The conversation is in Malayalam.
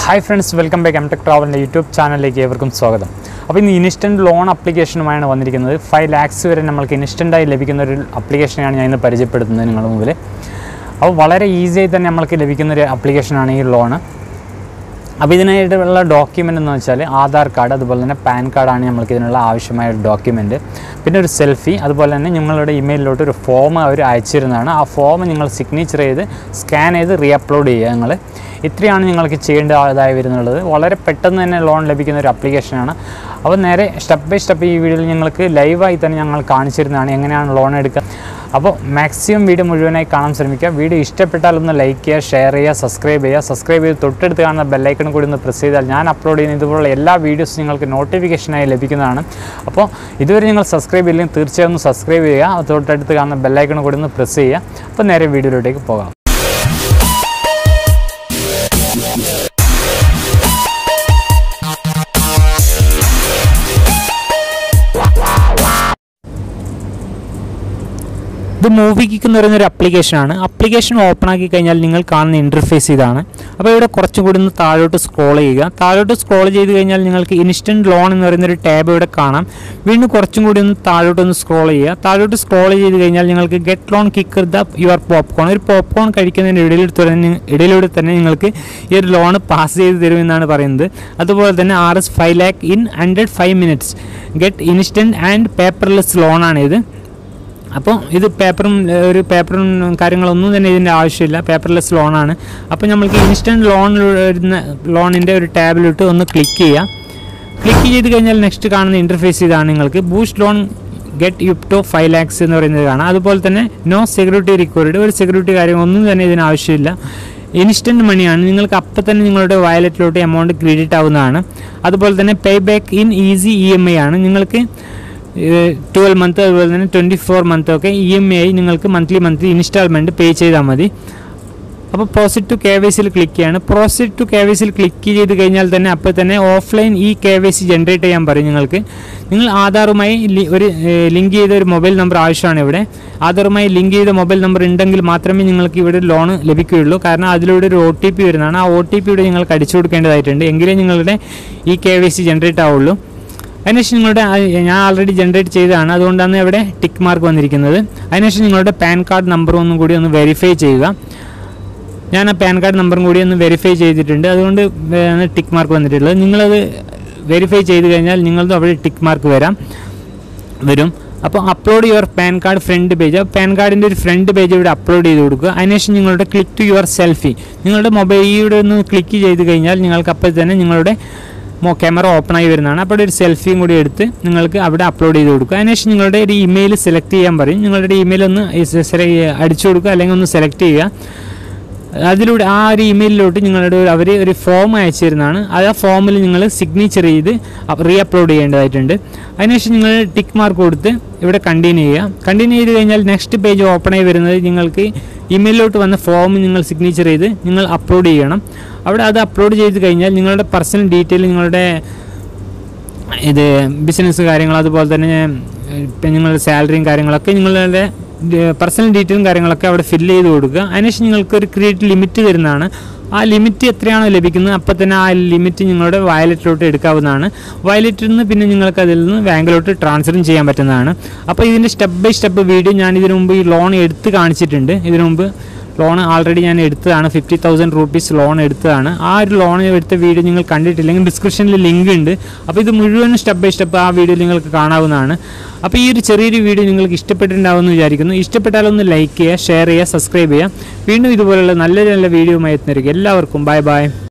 hi friends welcome back M tech ട്രാവലിൻ്റെ യൂട്യൂബ് ചാനലിലേക്ക് ഏവർക്കും സ്വാഗതം അപ്പോൾ ഇന്ന് ഇൻസ്റ്റൻറ്റ് ലോൺ ആപ്ലിക്കേഷനുമായാണ് വന്നിരിക്കുന്നത് ഫൈവ് ലാക്സ് വരെ നമ്മൾക്ക് ഇൻസ്റ്റൻ്റായി ലഭിക്കുന്ന ഒരു ആപ്ലിക്കേഷനാണ് ഞാൻ ഇന്ന് പരിചയപ്പെടുത്തുന്നത് നിങ്ങളുടെ മുമ്പിൽ അപ്പോൾ വളരെ ഈസിയായി തന്നെ നമ്മൾക്ക് ലഭിക്കുന്ന ഒരു ആപ്ലിക്കേഷനാണ് ഈ ലോണ് അപ്പോൾ ഇതിനായിട്ടുള്ള ഡോക്യുമെൻ്റ് എന്ന് വെച്ചാൽ ആധാർ കാർഡ് അതുപോലെ തന്നെ പാൻ കാർഡാണ് നമ്മൾക്ക് ഇതിനുള്ള ആവശ്യമായ ഒരു ഡോക്യുമെൻറ്റ് പിന്നെ ഒരു സെൽഫി അതുപോലെ തന്നെ നിങ്ങളുടെ ഇമെയിലിലോട്ട് ഒരു ഫോം അവർ അയച്ചിരുന്നതാണ് ആ ഫോം നിങ്ങൾ സിഗ്നേച്ചർ ചെയ്ത് സ്കാൻ ചെയ്ത് റീ അപ്ലോഡ് ചെയ്യുക നിങ്ങൾ ഇത്രയാണ് നിങ്ങൾക്ക് ചെയ്യേണ്ടതായി വരുന്നുള്ളത് വളരെ പെട്ടെന്ന് തന്നെ ലോൺ ലഭിക്കുന്ന ഒരു ആപ്ലിക്കേഷനാണ് അപ്പോൾ നേരെ സ്റ്റെപ്പ് ബൈ സ്റ്റെപ്പ് ഈ വീഡിയോയിൽ ഞങ്ങൾക്ക് ലൈവായി തന്നെ ഞങ്ങൾ കാണിച്ചിരുന്നതാണ് എങ്ങനെയാണ് ലോൺ എടുക്കുക അപ്പോൾ മാക്സിമം വീഡിയോ മുഴുവനായി കാണാൻ ശ്രമിക്കുക വീഡിയോ ഇഷ്ടപ്പെട്ടാൽ ഒന്ന് ലൈക്ക് ചെയ്യുക ഷെയർ ചെയ്യുക സബ്സ്ക്രൈബ് ചെയ്യുക സബ്സ്ക്രൈബ് ചെയ്ത് തൊട്ടടുത്ത് കാണുന്ന ബെല്ലൈക്കൺ കൂടി ഒന്ന് പ്രസ് ചെയ്താൽ ഞാൻ അപ്ലോഡ് ചെയ്യുന്ന ഇതുപോലുള്ള എല്ലാ വീഡിയോസും നിങ്ങൾക്ക് നോട്ടിഫിക്കേഷനായി ലഭിക്കുന്നതാണ് അപ്പോൾ ഇതുവരെ നിങ്ങൾ സബ്സ്ക്രൈബ് ചെയ്യില്ലെങ്കിൽ തീർച്ചയായും ഒന്ന് സബ്സ്ക്രൈബ് ചെയ്യുക തൊട്ടടുത്ത് കാണുന്ന ബെല്ലൈക്കൺ കൂടി ഒന്ന് പ്രസ് ചെയ്യുക അപ്പോൾ നേരെ വീഡിയോയിലോട്ടേക്ക് പോകാം ഇത് മൂവി കിക്ക് എന്ന് പറയുന്ന ഒരു ആപ്ലിക്കേഷനാണ് ആപ്ലിക്കേഷൻ ഓപ്പൺ ആക്കി കഴിഞ്ഞാൽ നിങ്ങൾ കാണുന്ന ഇൻ്റർഫേസ് ഇതാണ് അപ്പോൾ ഇവിടെ കുറച്ചും കൂടി ഒന്ന് താഴോട്ട് സ്ക്രോൾ ചെയ്യുക താഴോട്ട് സ്ക്രോൾ ചെയ്ത് കഴിഞ്ഞാൽ നിങ്ങൾക്ക് ഇൻസ്റ്റൻറ്റ് ലോൺ എന്ന് പറയുന്ന ഒരു ടാബ് ഇവിടെ കാണാം വീണ്ടും കുറച്ചും കൂടി ഒന്ന് താഴോട്ട് ഒന്ന് സ്ക്രോൾ ചെയ്യുക താഴോട്ട് സ്ക്രോൾ ചെയ്ത് കഴിഞ്ഞാൽ നിങ്ങൾക്ക് get loan kicker the your popcorn ഒരു പോപ്കോൺ കഴിക്കുന്നതിന് ഇടയിൽ തന്നെ ഇടയിലൂടെ തന്നെ നിങ്ങൾക്ക് ഈ ഒരു ലോൺ പാസ് ചെയ്ത് തരുമെന്നാണ് പറയുന്നത് അതുപോലെ തന്നെ R S five lakh in hundred five minutes get instant and paperless ലോണാണിത് അപ്പോൾ ഇത് പേപ്പറും ഏഹ്, ഒരു പേപ്പറും കാര്യങ്ങളൊന്നും തന്നെ ഇതിൻ്റെ ആവശ്യമില്ല പേപ്പർലെസ് ലോണാണ് അപ്പോൾ നമ്മൾക്ക് ഇൻസ്റ്റൻറ്റ് ലോൺ വരുന്ന ലോണിൻ്റെ ഒരു ടാബിലിട്ട് ഒന്ന് ക്ലിക്ക് ചെയ്യാം ക്ലിക്ക് ചെയ്ത് കഴിഞ്ഞാൽ നെക്സ്റ്റ് കാണുന്ന ഇൻ്റർഫേസ് ഇതാണ് നിങ്ങൾക്ക് boost loan get up to five lakhs എന്ന് പറയുന്നത് കാണാം അതുപോലെ തന്നെ നോ സെക്യൂരിറ്റി റിക്വയർഡ് ഒരു സെക്യൂരിറ്റി കാര്യം ഒന്നും തന്നെ ഇതിന് ആവശ്യമില്ല ഇൻസ്റ്റൻറ്റ് മണിയാണ് നിങ്ങൾക്ക് അപ്പം തന്നെ നിങ്ങളുടെ വാലറ്റിലോട്ട് എമൗണ്ട് ക്രെഡിറ്റ് ആവുന്നതാണ് അതുപോലെ തന്നെ pay back in easy E M I ആണ് നിങ്ങൾക്ക് ട്വൽവ് മന്ത് അതുപോലെ തന്നെ ട്വൻറ്റി ഫോർ മന്ത് ഒക്കെ ഇ എം ഐ നിങ്ങൾക്ക് മന്ത്ലി മന്ത്ലി ഇൻസ്റ്റാൾമെൻറ്റ് പേ ചെയ്താൽ മതി അപ്പോൾ പ്രോസെറ്റ് ടു കെ വൈ സിയിൽ ക്ലിക്ക് ചെയ്യാണ് പ്രോസെറ്റ് ടു കെ വൈ സിയിൽ ക്ലിക്ക് ചെയ്ത് കഴിഞ്ഞാൽ തന്നെ അപ്പോൾ തന്നെ ഓഫ്ലൈൻ ഈ കെ വൈ സി ജനറേറ്റ് ചെയ്യാൻ പറയും നിങ്ങൾക്ക് നിങ്ങൾ ആധാറുമായി ലി- ഒരു ലിങ്ക് ചെയ്ത ഒരു മൊബൈൽ നമ്പർ ആവശ്യമാണ് ഇവിടെ ആധാറുമായി ലിങ്ക് ചെയ്ത മൊബൈൽ നമ്പർ ഉണ്ടെങ്കിൽ മാത്രമേ നിങ്ങൾക്ക് ഇവിടെ ലോൺ ലഭിക്കുകയുള്ളൂ കാരണം അതിലൂടെ ഒരു ഒ ടി പി വരുന്നതാണ് ആ ഒ ടി പി ഇവിടെ നിങ്ങൾക്ക് അടിച്ചു കൊടുക്കേണ്ടതായിട്ടുണ്ട് എങ്കിലേ നിങ്ങളുടെ ഈ കെ വൈ സി ജനറേറ്റ് ആവുള്ളൂ അതിനുശേഷം നിങ്ങളുടെ ആ- ഞാൻ ആൾറെഡി ജനറേറ്റ് ചെയ്തതാണ് അതുകൊണ്ടാണ് ഇവിടെ ടിക്ക് മാർക്ക് വന്നിരിക്കുന്നത് അതിനുശേഷം നിങ്ങളുടെ പാൻ കാർഡ് നമ്പർ ഒന്നും കൂടി ഒന്ന് വെരിഫൈ ചെയ്യുക ഞാൻ ആ പാൻ കാർഡ് നമ്പറും കൂടി ഒന്ന് വെരിഫൈ ചെയ്തിട്ടുണ്ട് അതുകൊണ്ട് ടിക്ക് മാർക്ക് വന്നിട്ടുള്ളത് നിങ്ങളത് വെരിഫൈ ചെയ്ത് കഴിഞ്ഞാൽ നിങ്ങളത് അവിടെ ടിക്ക് മാർക്ക് വരാം വരും അപ്പോൾ upload your PAN card front page ആ പാൻ കാർഡിൻ്റെ ഒരു ഫ്രണ്ട് പേജ് ഇവിടെ അപ്ലോഡ് ചെയ്ത് കൊടുക്കുക അതിനുശേഷം നിങ്ങളുടെ ക്ലിക്ക് ടു യുവർ സെൽഫി നിങ്ങളുടെ മൊബൈലിലൂടെ ഒന്ന് ക്ലിക്ക് ചെയ്ത് കഴിഞ്ഞാൽ നിങ്ങൾക്ക് അപ്പോൾ തന്നെ നിങ്ങളുടെ ക്യാമറ ഓപ്പൺ ആയി വരുന്നതാണ് അപ്പോൾ ഒരു സെൽഫിയും കൂടി എടുത്ത് നിങ്ങൾക്ക് അവിടെ അപ്ലോഡ് ചെയ്ത് കൊടുക്കുക അതിനുശേഷം നിങ്ങളുടെ ഒരു ഇമെയിൽ സെലക്ട് ചെയ്യാൻ പറയും നിങ്ങളുടെ ഇമെയിൽ ഒന്ന് അടിച്ചു കൊടുക്കുക അല്ലെങ്കിൽ ഒന്ന് സെലക്ട് ചെയ്യുക അതിലൂടെ ആ ഒരു ഇമെയിലിലോട്ട് നിങ്ങളുടെ അവർ ഒരു ഫോം അയച്ചു തരുന്നതാണ് അത് ആ ഫോമിൽ നിങ്ങൾ സിഗ്നേച്ചർ ചെയ്ത് റീ അപ്ലോഡ് ചെയ്യേണ്ടതായിട്ടുണ്ട് അതിനുശേഷം നിങ്ങൾ ടിക്ക് മാർക്ക് കൊടുത്ത് ഇവിടെ കണ്ടിന്യൂ ചെയ്യുക കണ്ടിന്യൂ ചെയ്ത് കഴിഞ്ഞാൽ നെക്സ്റ്റ് പേജ് ഓപ്പൺ ആയി വരുന്നത് നിങ്ങൾക്ക് ഇമെയിലിലോട്ട് വന്ന ഫോം നിങ്ങൾ സിഗ്നേച്ചർ ചെയ്ത് നിങ്ങൾ അപ്ലോഡ് ചെയ്യണം അവിടെ അത് അപ്ലോഡ് ചെയ്ത് കഴിഞ്ഞാൽ നിങ്ങളുടെ പേഴ്സണൽ ഡീറ്റെയിൽ നിങ്ങളുടെ ഇത് ബിസിനസ് കാര്യങ്ങൾ അതുപോലെ തന്നെ ഇപ്പം നിങ്ങളുടെ സാലറിയും കാര്യങ്ങളൊക്കെ നിങ്ങളുടെ പേഴ്സണൽ ഡീറ്റെയിലും കാര്യങ്ങളൊക്കെ അവിടെ ഫില്ല് ചെയ്ത് കൊടുക്കുക അതിനുശേഷം നിങ്ങൾക്ക് ഒരു ക്രിയേറ്റ് ലിമിറ്റ് തരുന്നതാണ് ആ ലിമിറ്റ് എത്രയാണോ ലഭിക്കുന്നത് അപ്പോൾ തന്നെ ആ ലിമിറ്റ് നിങ്ങളുടെ വയലറ്റിലോട്ട് എടുക്കാവുന്നതാണ് വയലറ്റിൽ നിന്ന് പിന്നെ നിങ്ങൾക്ക് അതിൽ നിന്ന് ബാങ്കിലോട്ട് ട്രാൻസ്ഫറും ചെയ്യാൻ പറ്റുന്നതാണ് അപ്പോൾ ഇതിൻ്റെ സ്റ്റെപ്പ് ബൈ സ്റ്റെപ്പ് വീഡിയോ ഞാൻ ഇതിനു മുമ്പ് ഈ ലോൺ എടുത്ത് കാണിച്ചിട്ടുണ്ട് ഇതിനു മുമ്പ് ലോൺ ആൾറെഡി ഞാൻ എടുത്തതാണ് ഫിഫ്റ്റി തൗസൻഡ് റുപ്പീസ് ലോൺ എടുത്തതാണ് ആ ഒരു ലോൺ എടുത്ത വീഡിയോ നിങ്ങൾ കണ്ടിട്ടില്ലെങ്കിൽ ഡിസ്ക്രിപ്ഷനിൽ ലിങ്ക് ഉണ്ട് അപ്പോൾ ഇത് മുഴുവനും സ്റ്റെപ്പ് ബൈ സ്റ്റെപ്പ് ആ വീഡിയോ നിങ്ങൾക്ക് കാണാവുന്നതാണ് അപ്പോൾ ഈ ഒരു ചെറിയൊരു വീഡിയോ നിങ്ങൾക്ക് ഇഷ്ടപ്പെട്ടിട്ടുണ്ടാവുമെന്ന് വിചാരിക്കുന്നു ഇഷ്ടപ്പെട്ടാലൊന്ന് ലൈക്ക് ചെയ്യുക ഷെയർ ചെയ്യുക സബ്സ്ക്രൈബ് ചെയ്യുക വീണ്ടും ഇതുപോലുള്ള നല്ല നല്ല വീഡിയോ എത്തുന്നവർക്ക് എല്ലാവർക്കും ബൈ ബൈ